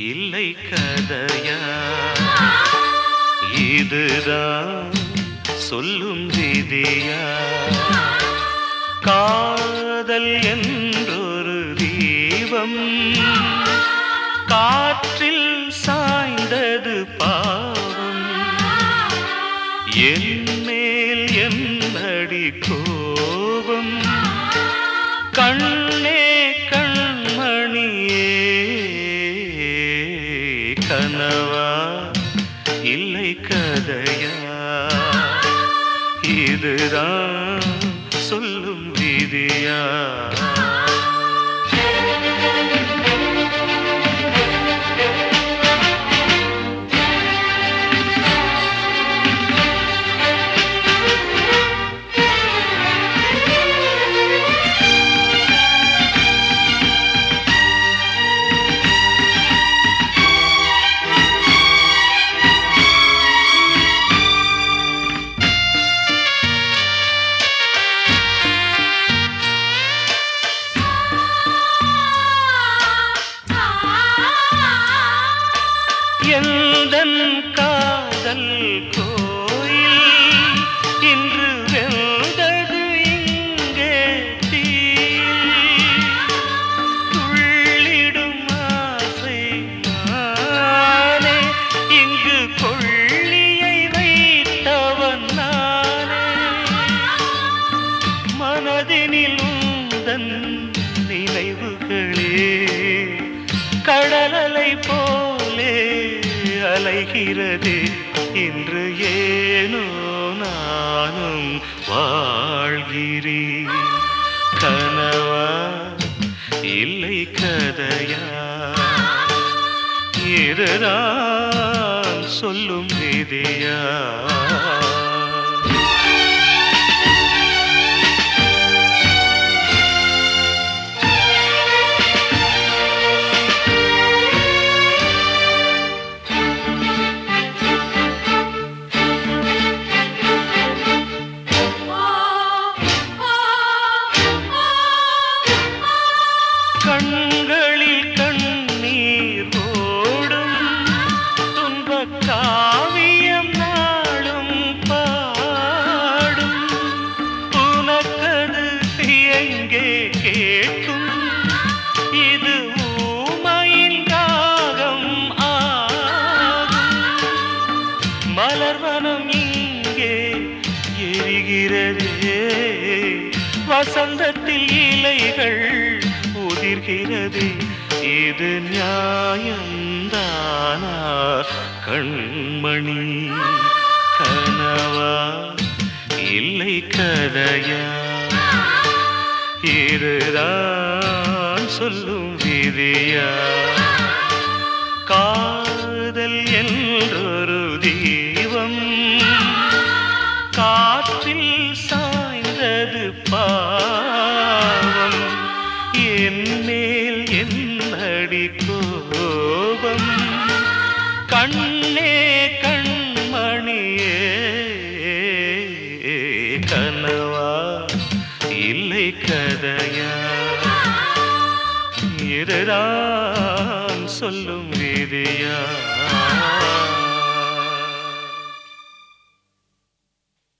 இல்லை கதையா இதுதான் சொல்லும் விதியா காதல் என்றொரு தீபம் காற்றில் சாய்ந்தது பாவம் என் மேல் என்னடி கோபம் கண்ணே கண்மணியே கனவா இல்லை கதையா இதுதான் சொல்லும் விதியா எந்தன் காதல் கோயில் இன்று வெந்தது இங்கே தீயில். துள்ளிடும் ஆசை நானே இங்கு கொள்ளியை வைத்தவன் நானே மனதினில் உந்தன் நினைவுகளே கடலலை போலே அலைகிறது இன்று ஏனோ நானும் வாழ்கிறேன் கனவா இல்லை கதையா இதுதான் சொல்லும் விதியா கண்களில் கண்ணீர் ஓடும் துன்பக் காவியம் நாளும் பாடும் உனக்கது எங்கே கேட்கும் இது ஊமையின் ராகம் ஆகும் மலர்வனம் இங்கே எரிகிறதே வசந்தத்தில் இலைகள் உதிர்கிறது இது நியாயந்தானா கண்மணி கனவா இல்லை கதையா இதுதான் சொல்லும் விதியா காதல் என்றொரு தீபம் காற்றில் சாய்ந்தது பாவம் என் மேல் என்னடி கோபம் கண்ணே கண்மணியே கனவா இல்லை கதையா இதுதான் சொல்லும் விதியா